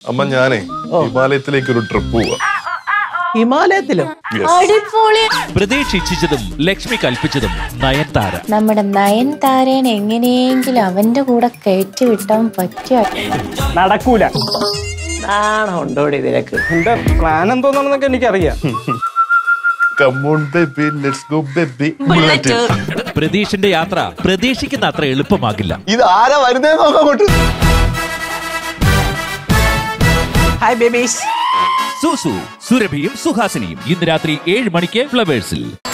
അമ്മ ഞാനേ ഹിമാലയത്തിലേക്ക് ഒരു ട്രിപ്പ് പോവാ ഹിമാലയത്തിലും അടിപൊളി പ്രതീക്ഷിച്ചതും ലക്ഷ്മി കൽപ്പിച്ചതും നയൻതാര നമ്മുടെ നയൻതാരേനെ എങ്ങനെയെങ്കിലും അവന്റെ കൂടെ കയറ്റി വിട്ടാൻ പറ്റുക നടക്കൂല നാണം ഉണ്ടോടി നിനക്ക് എന്റെ പ്ലാൻ എന്തോന്നാണെന്നൊക്കെ എനിക്കറിയാം come on baby let's go baby bullet പ്രതീഷിന്റെ യാത്ര പ്രതീക്ഷിക്കുന്ന അത്ര എളുപ്പമാകില്ല ഇത് ആരാ വരുന്നേ നോക്കാം അങ്ങോട്ട് ഹായ് ബേബീസ് സുസു സുരഭിയും സുഹാസിനിയും ഇന്ന് രാത്രി ഏഴ് മണിക്ക് ഫ്ലവേഴ്സിൽ